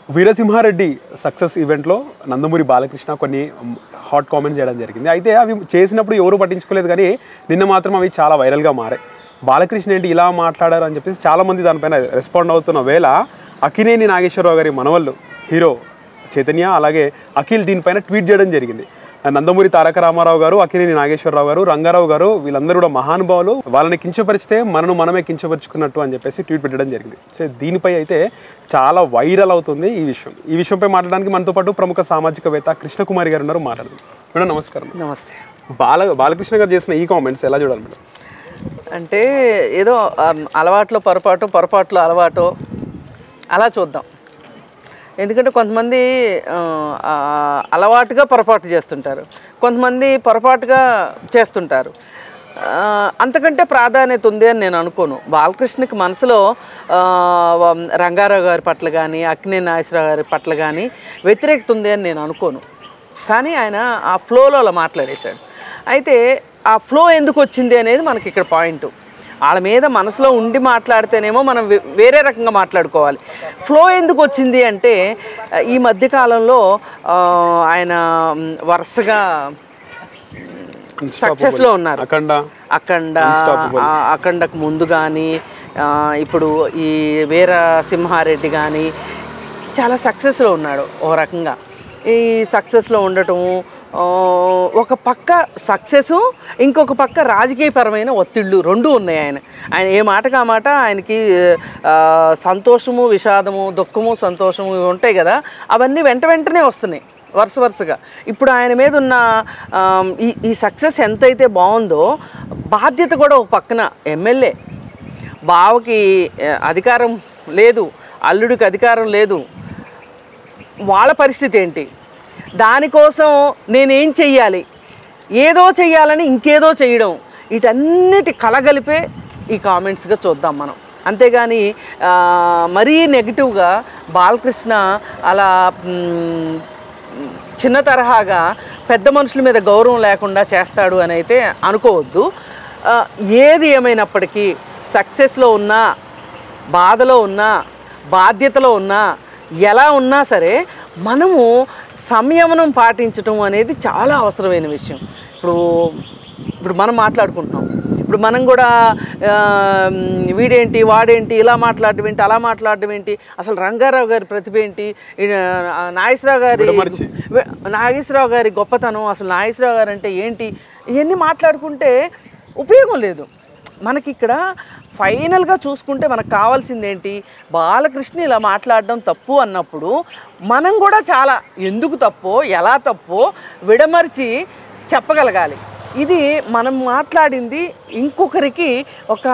Veera Simha Reddy success ఈవెంట్లో నందమూరి బాలకృష్ణ కొన్ని hot comments చేయడం జరిగింది అయితే అవి చేసినప్పుడు ఎవరు పట్టించుకోలేదు కానీ నిన్న మాత్రం అవి చాలా వైరల్గా మారాయి బాలకృష్ణ ఏంటి ఇలా మాట్లాడారు అని చెప్పేసి చాలామంది దానిపైన రెస్పాండ్ అవుతున్న వేళ అకినేని నాగేశ్వరరావు గారి మనవళ్ళు హీరో చైతన్య అలాగే అఖిల్ దీనిపైన ట్వీట్ చేయడం జరిగింది నందమూరి తారక రామారావు గారు అక్కినేని నాగేశ్వరరావు గారు రంగారావు గారు వీళ్ళందరూ కూడా మహానుభావులు వాళ్ళని కించపరిస్తే మనను మనమే కించపరుచుకున్నట్టు అని చెప్పేసి ట్వీట్ పెట్టడం జరిగింది సో దీనిపై అయితే చాలా వైరల్ అవుతుంది ఈ విషయం ఈ విషయంపై మాట్లాడడానికి మనతో పాటు ప్రముఖ సామాజికవేత్త కృష్ణకుమారి గారు ఉన్నారు మాట్లాడదాం మేడం నమస్కారం నమస్తే బాల బాలకృష్ణ గారు చేసిన ఈ కామెంట్స్ ఎలా చూడాలి మేడం అంటే ఏదో ఆమ్, అలవాట్లో పొరపాటు పొరపాట్లో అలవాటు అలా చూద్దాం ఎందుకంటే కొంతమంది ఆ, ఆ, అలవాటుగా పొరపాటు చేస్తుంటారు కొంతమంది పొరపాటుగా చేస్తుంటారు ఆ, అంతకంటే ప్రాధాన్యత ఉంది అని నేను అనుకోను బాలకృష్ణకి మనసులో ఆ, వ- రంగారావు గారి పట్ల కానీ అక్కినే నాగేశ్వరరావు గారి పట్ల కానీ వ్యతిరేకత ఉంది అని నేను అనుకోను కానీ ఆయన ఆ ఫ్లోలో అలా మాట్లాడేశాడు అయితే ఆ ఫ్లో ఎందుకు వచ్చింది అనేది మనకి ఇక్కడ పాయింట్ వాళ్ళ మీద మనసులో ఉండి మాట్లాడితేనేమో మనం వే- వేరే రకంగా మాట్లాడుకోవాలి ఫ్లో ఎందుకు వచ్చింది అంటే ఆ, ఈ మధ్యకాలంలో ఆ, ఆయన మ్, వరుసగా సక్సెస్లో ఉన్నారు అఖండ అఖండ ఆ, అఖండకు ముందు కానీ ఇప్పుడు ఈ వీర సింహారెడ్డి కానీ చాలా సక్సెస్లో ఉన్నాడు ఓ రకంగా ఈ సక్సెస్లో ఉండటం ఆ, ఒక పక్క సక్సెస్ ఇంకొక పక్క రాజకీయపరమైన ఒత్తిళ్ళు రెండు ఉన్నాయి ఆయన ఆయన ఏ మాటకు ఆ మాట ఆయనకి ఆ, సంతోషము విషాదము దుఃఖము సంతోషము ఇవి ఉంటాయి కదా అవన్నీ వెంట వెంటనే వస్తున్నాయి వరుస వరుసగా ఇప్పుడు ఆయన మీద ఉన్న ఆమ్, ఈ ఈ సక్సెస్ ఎంతైతే బాగుందో బాధ్యత కూడా ఒక పక్కన ఎమ్మెల్యే బావకి ఆ, అధికారం లేదు అల్లుడికి అధికారం లేదు వాళ్ళ పరిస్థితి ఏంటి దానికోసం నేనేం చెయ్యాలి ఏదో చెయ్యాలని ఇంకేదో చేయడం వీటన్నిటి కలగలిపే ఈ కామెంట్స్గా చూద్దాం మనం అంతేగాని ఆ, మరీ నెగిటివ్గా బాలకృష్ణ అలా మ్, చిన్న తరహాగా పెద్ద మనుషుల మీద గౌరవం లేకుండా చేస్తాడు అని అయితే అనుకోవద్దు ఆ, ఏది ఏమైనప్పటికీ సక్సెస్లో ఉన్నా బాధలో ఉన్నా బాధ్యతలో ఉన్నా ఎలా ఉన్నా సరే మనము సంయమనం పాటించటం అనేది చాలా అవసరమైన విషయం ఇప్పుడు ఇప్పుడు మనం మాట్లాడుకుంటున్నాం ఇప్పుడు మనం కూడా ఆ, వీడేంటి వాడేంటి ఇలా మాట్లాడడం ఏంటి అలా మాట్లాడడం ఏంటి అసలు రంగారావు గారి ప్రతిభ ఏంటి ఈయన, ఆ, నాగేశ్వరరావు గారి విడమర్చి. వె- నాగేశ్వరరావు గారి గొప్పతనం అసలు నాగేశ్వరరావు గారు అంటే ఏంటి ఇవన్నీ మాట్లాడుకుంటే ఉపయోగం లేదు మనకి ఇక్కడ ఫైనల్గా చూసుకుంటే మనకు కావాల్సింది ఏంటి బాలకృష్ణ ఇలా మాట్లాడడం తప్పు అన్నప్పుడు మనం కూడా చాలా ఎందుకు తప్పో ఎలా తప్పో విడమర్చి చెప్పగలగాలి ఇది మనం మాట్లాడింది ఇంకొకరికి ఒక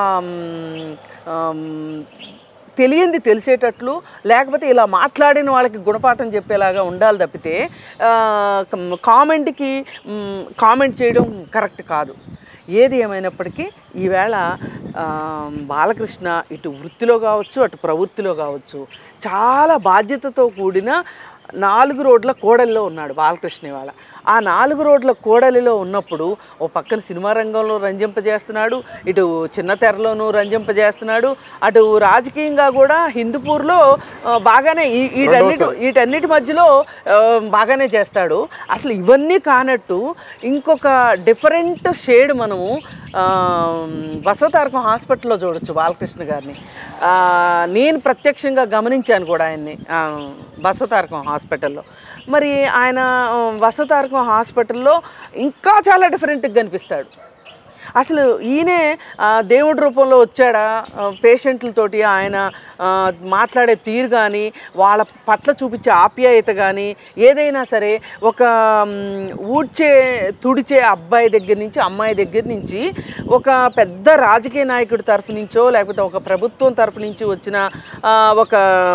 మ్, ఆమ్, తెలియంది తెలిసేటట్లు లేకపోతే ఇలా మాట్లాడిన వాళ్ళకి గుణపాఠం చెప్పేలాగా ఉండాలి తప్పితే ఆ, కం- కామెంట్కి మ్, కామెంట్ చేయడం కరెక్ట్ కాదు ఏది ఏమైనప్పటికీ ఈవేళ ఆ, బాలకృష్ణ ఇటు వృత్తిలో కావచ్చు అటు ప్రవృత్తిలో కావచ్చు చాలా బాధ్యతతో కూడిన నాలుగు రోడ్ల కోడలిలో ఉన్నాడు బాలకృష్ణ ఇవాళ ఆ నాలుగు రోడ్ల కోడలిలో ఉన్నప్పుడు ఓ పక్కన సినిమా రంగంలో రంజింపజేస్తున్నాడు ఇటు చిన్న తెరలోనూ రంజింపజేస్తున్నాడు అటు రాజకీయంగా కూడా హిందూపూర్లో ఆ, బాగానే ఈ- వీటన్నిటి వీటన్నిటి మధ్యలో ఆ, బాగానే చేస్తాడు అసలు ఇవన్నీ కానట్టు ఇంకొక డిఫరెంట్ షేడ్ మనము ఆ, బసవతారకం హాస్పిటల్లో చూడొచ్చు బాలకృష్ణ గారిని ఆ, నేను ప్రత్యక్షంగా గమనించాను కూడా ఆయన్ని ఆ, బసవతారకం హాస్పిటల్లో మరి ఆయన ఆ, బసవతారకం హాస్పిటల్లో ఇంకా చాలా డిఫరెంట్గా కనిపిస్తాడు అసలు ఈయనే ఆ, దేవుడి రూపంలో వచ్చాడా ఆ, పేషెంట్లతోటి ఆయన ఆ, మాట్లాడే తీరు కానీ వాళ్ళ పట్ల చూపించే ఆప్యాయత కానీ ఏదైనా సరే ఒక మ్, ఊడ్చే తుడిచే అబ్బాయి దగ్గర నుంచి అమ్మాయి దగ్గర నుంచి ఒక పెద్ద రాజకీయ నాయకుడి తరఫు నుంచో లేకపోతే ఒక ప్రభుత్వం తరఫు నుంచి వచ్చిన ఆ, ఒక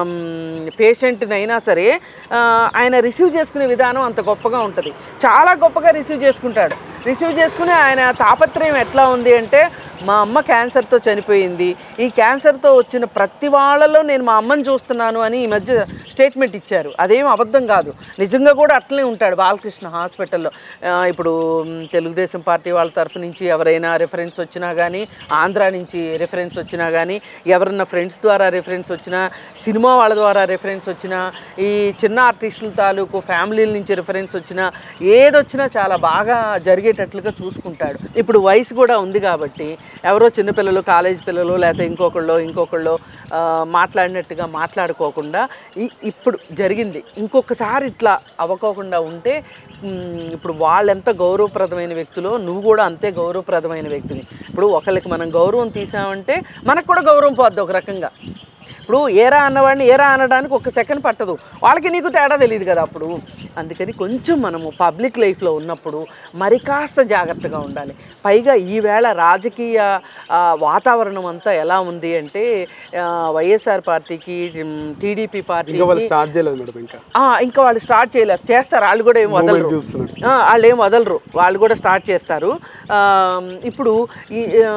పేషెంట్ని అయినా సరే ఆ, ఆయన రిసీవ్ చేసుకునే విధానం అంత గొప్పగా ఉంటుంది చాలా గొప్పగా రిసీవ్ చేసుకుంటాడు రిసీవ్ చేసుకుని ఆయన తాపత్రయం ఎట్లా ఉంది అంటే మా అమ్మ క్యాన్సర్తో చనిపోయింది ఈ క్యాన్సర్తో వచ్చిన ప్రతి వాళ్ళలో నేను మా అమ్మని చూస్తున్నాను అని ఈ మధ్య స్టేట్మెంట్ ఇచ్చారు అదేం అబద్ధం కాదు నిజంగా కూడా అట్లనే ఉంటాడు బాలకృష్ణ హాస్పిటల్లో ఆ, ఇప్పుడు మ్, తెలుగుదేశం పార్టీ వాళ్ళ తరఫు నుంచి ఎవరైనా రెఫరెన్స్ వచ్చినా కానీ ఆంధ్ర నుంచి రెఫరెన్స్ వచ్చినా కానీ ఎవరన్నా ఫ్రెండ్స్ ద్వారా రెఫరెన్స్ వచ్చినా సినిమా వాళ్ళ ద్వారా రెఫరెన్స్ వచ్చినా ఈ చిన్న ఆర్టిస్టుల తాలూకు ఫ్యామిలీల నుంచి రెఫరెన్స్ వచ్చినా ఏదొచ్చినా చాలా బాగా జరిగేటట్లుగా చూసుకుంటాడు ఇప్పుడు వయసు కూడా ఉంది కాబట్టి ఎవరో చిన్నపిల్లలు కాలేజ్ పిల్లలు లేకపోతే ఇంకొకళ్ళు ఇంకొకళ్ళు ఆ, మాట్లాడినట్టుగా మాట్లాడుకోకుండా ఈ- ఇప్పుడు జరిగింది ఇంకొకసారి ఇట్లా అవ్వకోకుండా ఉంటే మ్, ఇప్పుడు వాళ్ళు ఎంత గౌరవప్రదమైన వ్యక్తులో నువ్వు కూడా అంతే గౌరవప్రదమైన వ్యక్తివి ఇప్పుడు ఒకళ్ళకి మనం గౌరవం తీసామంటే మనకు కూడా గౌరవం పోద్ది ఒక రకంగా ఇప్పుడు ఏరా అన్నవాడిని ఏరా అనడానికి ఒక సెకండ్ పట్టదు వాళ్ళకి నీకు తేడా తెలియదు కదా అప్పుడు అందుకని కొంచెం మనము పబ్లిక్ లైఫ్లో ఉన్నప్పుడు మరి కాస్త జాగ్రత్తగా ఉండాలి పైగా ఈవేళ రాజకీయ ఆ, వాతావరణం అంతా ఎలా ఉంది అంటే ఆ, వైఎస్ఆర్ పార్టీకి టీడీపీ పార్టీ ఇంకా వాళ్ళు స్టార్ట్ చేయలేదు మేడం ఇంకా ఇంకా వాళ్ళు స్టార్ట్ చేయలేరు చేస్తారు వాళ్ళు కూడా ఏం వదలరు చూస్తున్నారు ఆ, వాళ్ళు ఏం వదలరు వాళ్ళు కూడా స్టార్ట్ చేస్తారు ఆ, ఇప్పుడు ఈ ఆ,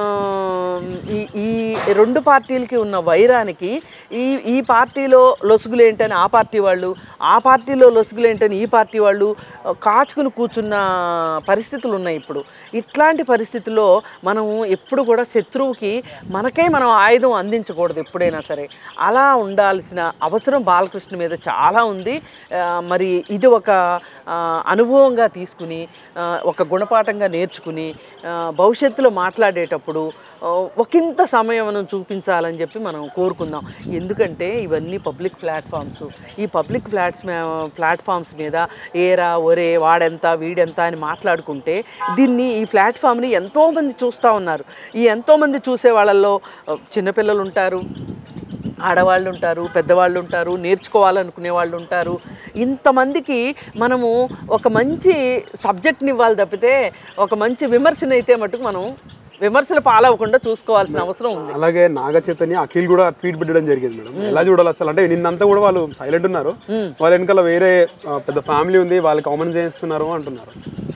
ఈ- ఈ రెండు పార్టీలకి ఉన్న వైరానికి ఈ ఈ పార్టీలో లొసుగులు ఏంటని ఆ పార్టీ వాళ్ళు ఆ పార్టీలో లొసుగులు ఏంటని ఈ పార్టీ వాళ్ళు ఆ, కాచుకుని కూర్చున్న పరిస్థితులు ఉన్నాయి ఇప్పుడు ఇట్లాంటి పరిస్థితుల్లో మనం ఎప్పుడు కూడా శత్రువుకి మనకే మనం ఆయుధం అందించకూడదు ఎప్పుడైనా సరే అలా ఉండాల్సిన అవసరం బాలకృష్ణ మీద చాలా ఉంది ఆ, మరి ఇది ఒక ఆ, అనుభవంగా తీసుకుని ఆ, ఒక గుణపాఠంగా నేర్చుకుని ఆ, భవిష్యత్తులో మాట్లాడేటప్పుడు ఆ, ఒకంత సమయం మనం చూపించాలని చెప్పి మనం కోరుకుందాం ఎందుకంటే ఇవన్నీ పబ్లిక్ ప్లాట్ఫామ్స్ ఈ పబ్లిక్ ఫ్లాట్స్ ప్లాట్ఫామ్స్ మీద ఏరా ఒరే వాడెంత వీడెంత అని మాట్లాడుకుంటే దీన్ని ఈ ప్లాట్ఫామ్ని ఎంతోమంది చూస్తూ ఉన్నారు ఈ ఎంతోమంది చూసే వాళ్ళల్లో ఆ, చిన్నపిల్లలు ఉంటారు ఆడవాళ్ళు ఉంటారు పెద్దవాళ్ళు ఉంటారు నేర్చుకోవాలనుకునే వాళ్ళు ఉంటారు ఇంతమందికి మనము ఒక మంచి సబ్జెక్ట్ని ఇవ్వాలి తప్పితే ఒక మంచి విమర్శనైతే మటుకు మనం విమర్శలు పాలవకుండా చూసుకోవాల్సిన అవసరం ఉంది అలాగే నాగ చైతన్య అఖిల్ కూడా ట్వీట్ పెట్టడం జరిగింది మేడం ఎలా చూడాలి అసలు అంటే నిన్నంతా కూడా వాళ్ళు సైలెంట్ ఉన్నారు వాళ్ళ వెనకాల వేరే ఆ, పెద్ద ఫ్యామిలీ ఉంది వాళ్ళు కామెంట్ చేస్తున్నారు అంటున్నారు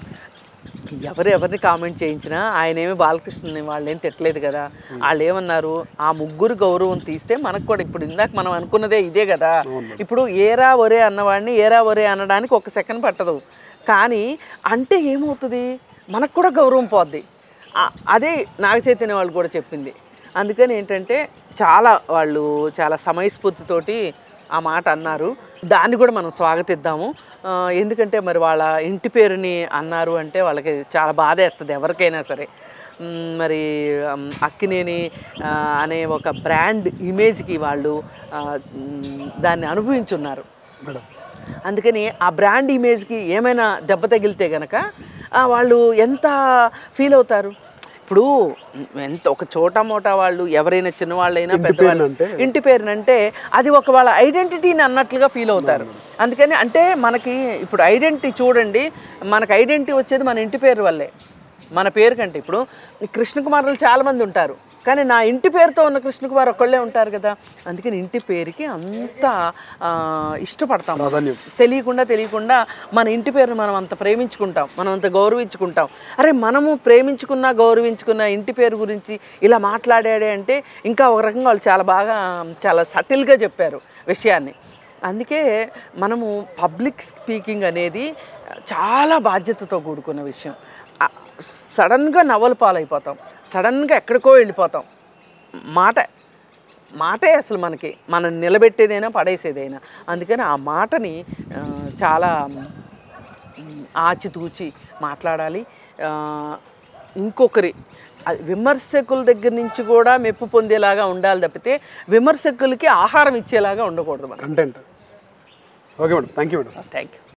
ఎవరు ఎవరిని కామెంట్ చేయించినా ఆయన ఏమి బాలకృష్ణని వాళ్ళు ఏం తిట్టలేదు కదా వాళ్ళు ఏమన్నారు ఆ ముగ్గురు గౌరవం తీస్తే మనకు కూడా ఇప్పుడు ఇందాక మనం అనుకున్నదే ఇదే కదా ఇప్పుడు ఏరా ఒరే అన్నవాడిని ఏరా ఒరే అనడానికి ఒక సెకండ్ పట్టదు కానీ అంటే ఏమవుతుంది మనకు కూడా గౌరవం పోద్ది ఆ- అదే నాగ చైతన్య వాళ్ళు కూడా చెప్పింది అందుకని ఏంటంటే చాలా వాళ్ళు చాలా సమయస్ఫూర్తితోటి ఆ మాట అన్నారు దాన్ని కూడా మనం స్వాగతిద్దాము ఆ, ఎందుకంటే మరి వాళ్ళ ఇంటి పేరుని అన్నారు అంటే వాళ్ళకి చాలా బాధ వేస్తుంది ఎవరికైనా సరే మ్, మరి అమ్, అక్కినేని ఆ, అనే ఒక బ్రాండ్ ఇమేజ్కి వాళ్ళు ఆ, మ్, దాన్ని అనుభవించున్నారు మేడం అందుకని ఆ బ్రాండ్ ఇమేజ్కి ఏమైనా దెబ్బ తగిలితే గనక ఆ, వాళ్ళు ఎంత ఫీల్ అవుతారు ఇప్పుడు ఎంత ఒక చోట మోటా వాళ్ళు ఎవరైనా చిన్నవాళ్ళైనా పెద్దవాళ్ళు అంటే? ఇంటి పేరునంటే అది ఒక వాళ్ళ ఐడెంటిటీని అన్నట్లుగా ఫీల్ అవుతారు అందుకని అంటే మనకి ఇప్పుడు ఐడెంటిటీ చూడండి మనకు ఐడెంటిటీ వచ్చేది మన ఇంటి పేరు వల్లే మన పేరు కంటే ఇప్పుడు కృష్ణకుమారులు చాలామంది ఉంటారు కానీ నా ఇంటి పేరుతో ఉన్న కృష్ణకుమార్ ఒక్కళ్ళే ఉంటారు కదా అందుకని ఇంటి పేరుకి అంత ఆ, ఇష్టపడతాం మనం. ప్రాధాన్యం. తెలియకుండా తెలియకుండా మన ఇంటి పేరుని మనం అంత ప్రేమించుకుంటాం మనం అంత గౌరవించుకుంటాం అరే మనము ప్రేమించుకున్న గౌరవించుకున్న ఇంటి పేరు గురించి ఇలా మాట్లాడాడే అంటే ఇంకా ఒక రకంగా వాళ్ళు చాలా బాగా చాలా సటిల్గా చెప్పారు విషయాన్ని అందుకే మనము పబ్లిక్ స్పీకింగ్ అనేది చాలా బాధ్యతతో కూడుకున్న విషయం ఆ, సడన్గా నవ్వలు పాలైపోతాం సడన్గా ఎక్కడికో వెళ్ళిపోతాం మాట మాటే అసలు మనకి మనం నిలబెట్టేదైనా పడేసేదైనా అందుకని ఆ మాటని ఆ, చాలా మ్, ఆచితూచి మాట్లాడాలి ఆ, ఇంకొకరి అది విమర్శకుల దగ్గర నుంచి కూడా మెప్పు పొందేలాగా ఉండాలి తప్పితే విమర్శకులకి ఆహారం ఇచ్చేలాగా ఉండకూడదు మనం content okay madam thank you madam thank you